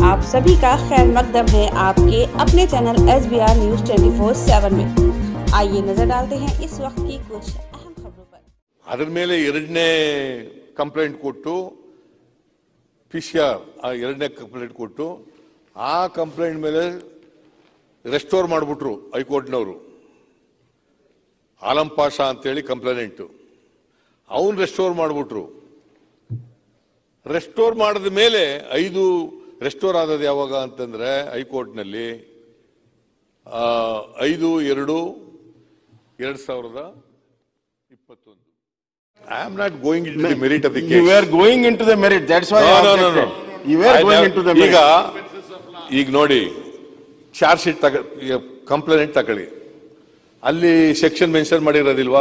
आप सभी का खैर मकदम है आपके अपने channel S B R news twenty four seven में आइए नजर डालते हैं इस वक्त की कुछ अहम खबरों पर ಅದ್ರ ಮೇಲೆ ಎರಡನೇ ಕಂಪ್ಲೇಂಟ್ ಕೊಟ್ಟು ಪಿ ಸಿ ಆರ್ ಆ ಎರಡನೇ ಕಂಪ್ಲೇಂಟ್ ಕೊಟ್ಟು ಆ ಕಂಪ್ಲೇಂಟ್ ಮೇಲೆ ರೆಸ್ಟೋರ್ ಮಾಡಿಬಿಟ್ರು ಹೈಕೋರ್ಟ್ನವರು ಆಲಂ ಪಾಷಾ ಅಂತೇಳಿ ಕಂಪ್ಲೇಂಟು ಅವನ್ ರೆಸ್ಟೋರ್ ಮಾಡಿಬಿಟ್ರು ರೆಸ್ಟೋರ್ ಮಾಡಿದ ಮೇಲೆ ಐದು ರೆಸ್ಟೋರ್ ಆದದ್ದು ಯಾವಾಗ ಅಂತಂದ್ರೆ ಹೈಕೋರ್ಟ್ನಲ್ಲಿ ಆ, ಐದು ಎರಡು ಎರಡ್ ಸಾವಿರದ ಇಪ್ಪತ್ತೊಂದು I am not going in the merit of the You were going into the merit, that's why I No, no, no, objected. no. You were I going never- into the ಈಗ merit. ಈಗ ನೋಡಿ charge sheet ತಗ complaint ತಗೊಳ್ಳಿ ಅಲ್ಲಿ section mention ಮಾಡಿರೋದಿಲ್ವಾ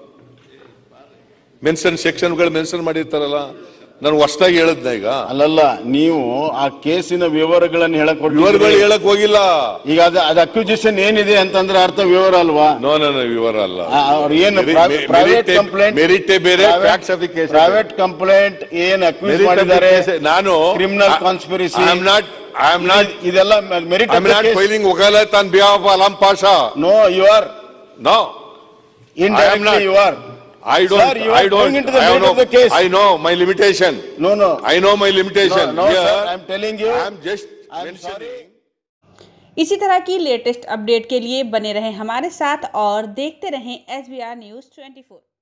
mention ಸೆಕ್ಷನ್ಗಳು mention ಮಾಡಿರ್ತಾರಲ್ಲ ನಾನು ಹೊಸದಾಗಿ ಹೇಳದ್ನ ಈಗ ಅಲ್ಲಲ್ಲ ನೀವು ಆ ಕೇಸಿನ ವಿವರಗಳನ್ನು ಹೇಳಕ್ ವಿವರಗಳು ಹೊರಟಿದ್ದೀರಿ. ಹೇಳಕ್ ಹೋಗಿಲ್ಲ ಈಗ ಅದು ಅದು ಅಕ್ವಿಸಿಷನ್ ಏನಿದೆ ಅಂತಂದ್ರೆ ಅರ್ಥ ವಿವರ ಅಲ್ವಾ ನೋ ನೋ ನೋ ವಿವರ ಅಲ್ಲ ಆ, ಅವ್ರು ಏನು Meri- private Merit- complaint Merit ಬೇರೆ facts of the case private complaint ಏನ್ ಅಕ್ಯೂಸ್ ಮಾಡಿದ್ದಾರೆ ನಾನು criminal conspiracy I am not I am not ಇದೆಲ್ಲ merit I am not filing ವಕಾಲತ್ on behalf Alam Pasha no you are no indirectly you are I Sir, don't, you I are going don't, into the I merit know, of the case. I know my limitation. no no I know my limitation. no, no Here, sir i'm telling you I am just I'm mentioning. sorry. इसी तरह की latest update के लिए बने रहें हमारे साथ और देखते रहें S B R news twenty four